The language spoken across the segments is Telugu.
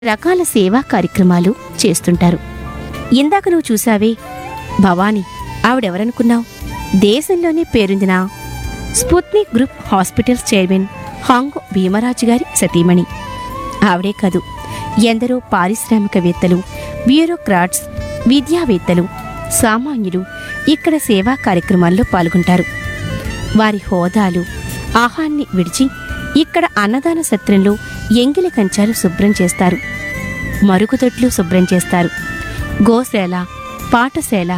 రకాల సేవా కార్యక్రమాలు చేస్తుంటారు ఇందాక నువ్వు చూసావే భవానీ ఆవిడెవరనుకున్నావు దేశంలోనే పేరొందిన స్పుత్నిక్ గ్రూప్ హాస్పిటల్స్ చైర్మన్ హాంగ్ భీమరాజు గారి సతీమణి ఆవిడే కాదు ఎందరో పారిశ్రామికవేత్తలు బ్యూరోక్రాట్స్ విద్యావేత్తలు సామాన్యులు ఇక్కడ సేవా కార్యక్రమాల్లో పాల్గొంటారు వారి హోదాలు ఆహాన్ని విడిచి ఇక్కడ అన్నదాన సత్రంలో ఎంగిలి కంచాలు శుభ్రం చేస్తారు మరుగుదొడ్లు శుభ్రం చేస్తారు గోశాల పాఠశాల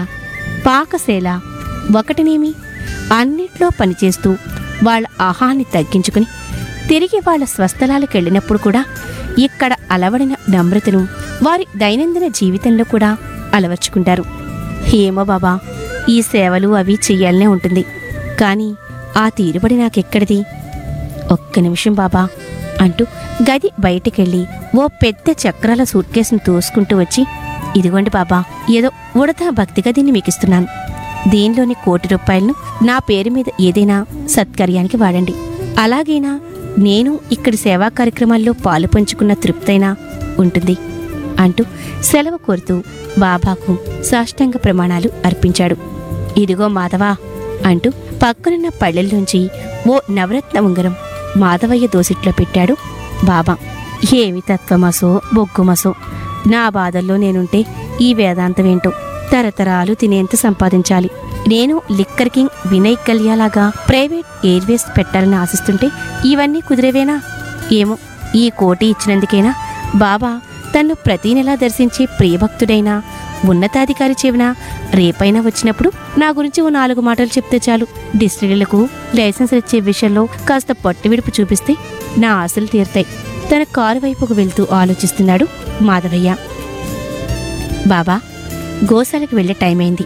పాకశాల ఒకటినేమి అన్నిట్లో పనిచేస్తూ వాళ్ళ ఆహాన్ని తగ్గించుకుని తిరిగి వాళ్ళ స్వస్థలాలకు వెళ్ళినప్పుడు కూడా ఇక్కడ అలవడిన నమ్రతను వారి దైనందిన జీవితంలో కూడా అలవర్చుకుంటారు ఏమో బాబా ఈ సేవలు అవి చెయ్యాలనే ఉంటుంది కానీ ఆ తీరుబడి నాకెక్కడిది ఒక్క నిమిషం బాబా అంటూ గది బయటికెళ్ళి ఓ పెద్ద చక్రాల సూట్ కేసును తోసుకుంటూ వచ్చి ఇదిగోండి బాబా ఏదో ఉడతా భక్తిగా దీన్ని మీకిస్తున్నాను దీనిలోని కోటి రూపాయలను నా పేరు మీద ఏదైనా సత్కార్యానికి వాడండి అలాగైనా నేను ఇక్కడి సేవా కార్యక్రమాల్లో పాలు పంచుకున్న తృప్తైనా ఉంటుంది అంటూ సెలవు కోరుతూ బాబాకు సాష్టాంగ ప్రమాణాలు అర్పించాడు ఇదిగో మాధవా అంటూ పక్కనున్న పళ్ళెల్లోంచి ఓ నవరత్న ఉంగరం మాధవయ్య దోసిట్లో పెట్టాడు బాబా ఏమి తత్వమసో బొగ్గుమసో నా బాధల్లో నేనుంటే ఈ వేదాంతమేంటో తరతరాలు తినేంత సంపాదించాలి నేను లిక్కర్ కింగ్ వినయ్ కళ్యాలాగా ప్రైవేట్ ఎయిర్వేస్ పెట్టాలని ఆశిస్తుంటే ఇవన్నీ కుదిరేవేనా ఏమో ఈ కోటి ఇచ్చినందుకేనా బాబా తన్ను ప్రతి నెలా దర్శించే ప్రియభక్తుడైనా ఉన్నతాధికారి చెవిన రేపైనా వచ్చినప్పుడు నా గురించి ఓ నాలుగు మాటలు చెప్తే చాలు డిస్టిలరీలకు లైసెన్స్ ఇచ్చే విషయంలో కాస్త పట్టు విడుపు చూపిస్తే నా ఆశలు తీరుతాయి తన కారు వైపుకు వెళ్తూ ఆలోచిస్తున్నాడు మాధవయ్య బాబా గోశాలకు వెళ్ళే టైం అయింది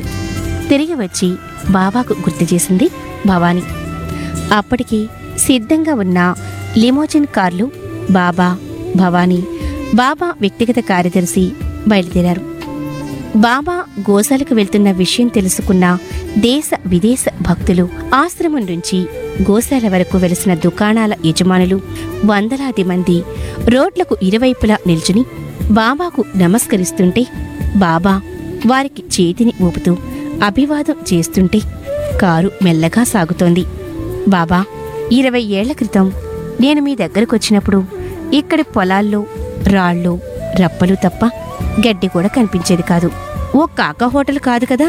తిరిగి వచ్చి బాబాకు గుర్తు చేసింది భవాని అప్పటికి సిద్ధంగా ఉన్న లిమోజిన్ కార్లు బాబా భవానీ బాబా వ్యక్తిగత కార్యదర్శి బయలుదేరారు బాబా గోశాలకు వెళ్తున్న విషయం తెలుసుకున్న దేశ విదేశ భక్తులు ఆశ్రమం నుంచి గోశాల వరకు వెలిసిన దుకాణాల యజమానులు వందలాది మంది రోడ్లకు ఇరువైపులా నిల్చుని బాబాకు నమస్కరిస్తుంటే బాబా వారికి చేతిని ఊపుతూ అభివాదం చేస్తుంటే కారు మెల్లగా సాగుతోంది బాబా ఇరవై ఏళ్ల క్రితం నేను మీ దగ్గరకు వచ్చినప్పుడు ఇక్కడి పొలాల్లో రాళ్ళు రప్పలు తప్ప గడ్డి కూడా కనిపించేది కాదు ఓ కాకా హోటల్ కాదు కదా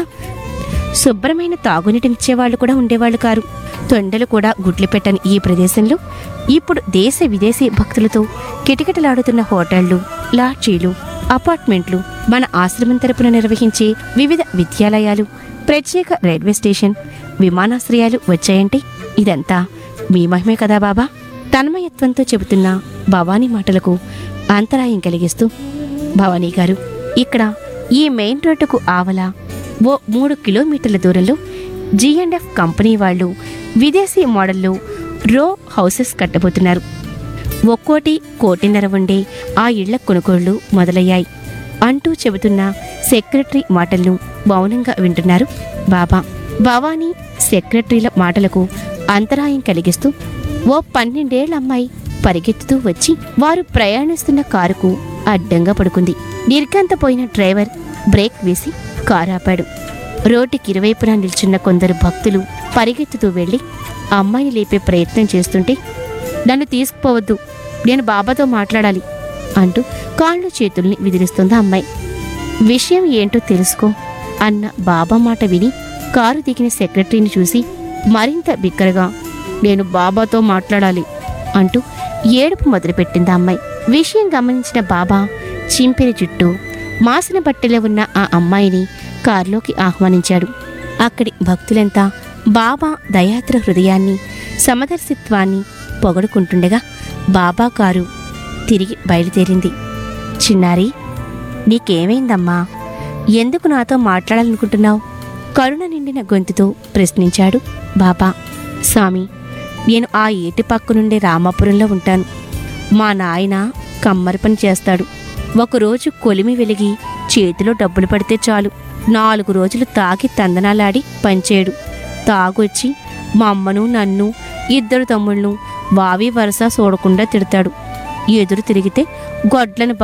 శుభ్రమైన తాగునీటినిచ్చేవాళ్ళు కూడా ఉండేవాళ్ళు కారు తొండలు కూడా గుడ్లు పెట్టని ఈ ప్రదేశంలో ఇప్పుడు దేశ విదేశీ భక్తులతో కిటకిటలాడుతున్న హోటళ్లు లాడ్జీలు అపార్ట్మెంట్లు మన ఆశ్రమం తరపున నిర్వహించే వివిధ విద్యాలయాలు ప్రత్యేక రైల్వే స్టేషన్ విమానాశ్రయాలు వచ్చాయంటే ఇదంతా మీ మహిమే కదా బాబా తన్మయత్వంతో చెబుతున్న భవానీ మాటలకు అంతరాయం కలిగిస్తూ భవానీ గారు ఇక్కడ ఈ మెయిన్ రోడ్డుకు ఆవల ఓ మూడు కిలోమీటర్ల దూరంలో జీఎండ్ఎఫ్ కంపెనీ వాళ్ళు విదేశీ మోడల్లో రో హౌసెస్ కట్టబోతున్నారు ఒక్కోటి కోటిన్నర ఉండే ఆ ఇళ్ల కొనుగోళ్లు మొదలయ్యాయి అంటూ చెబుతున్న సెక్రటరీ మాటలను మౌనంగా వింటున్నారు బాబా భవానీ సెక్రటరీల మాటలకు అంతరాయం కలిగిస్తూ ఓ పన్నెండేళ్ల అమ్మాయి పరిగెత్తుతూ వచ్చి వారు ప్రయాణిస్తున్న కారుకు అడ్డంగా పడుకుంది నిర్గంతపోయిన డ్రైవర్ బ్రేక్ వేసి కారు ఆపాడు రోడ్డుకి ఇరువైపున నిల్చున్న కొందరు భక్తులు పరిగెత్తుతూ వెళ్ళి ఆ అమ్మాయిని లేపే ప్రయత్నం చేస్తుంటే నన్ను తీసుకుపోవద్దు నేను బాబాతో మాట్లాడాలి అంటూ కాళ్ళు చేతుల్ని విదిలిస్తుంది ఆ అమ్మాయి విషయం ఏంటో తెలుసుకో అన్న బాబా మాట విని కారు దిగిన సెక్రటరీని చూసి మరింత బిగ్గరగా నేను బాబాతో మాట్లాడాలి అంటూ ఏడుపు మొదలుపెట్టింది ఆ అమ్మాయి విషయం గమనించిన బాబా చింపిరి జుట్టు మాసిన బట్టెలో ఉన్న ఆ అమ్మాయిని కారులోకి ఆహ్వానించాడు అక్కడి భక్తులంతా బాబా దయాత్ర హృదయాన్ని సమదర్శిత్వాన్ని పొగడుకుంటుండగా బాబా కారు తిరిగి బయలుదేరింది చిన్నారి నీకేమైందమ్మా ఎందుకు నాతో మాట్లాడాలనుకుంటున్నావు కరుణ నిండిన గొంతుతో ప్రశ్నించాడు బాబా స్వామి నేను ఆ ఏటి పక్కనుండే రామాపురంలో ఉంటాను మా నాయన కమ్మరి పని చేస్తాడు ఒకరోజు కొలిమి వెలిగి చేతిలో డబ్బులు పడితే చాలు నాలుగు రోజులు తాగి తందనాలాడి పంచేడు తాగొచ్చి మా అమ్మను నన్ను ఇద్దరు తమ్ముళ్ళను వావి వరస చూడకుండా తిడతాడు ఎదురు తిరిగితే గొడ్లను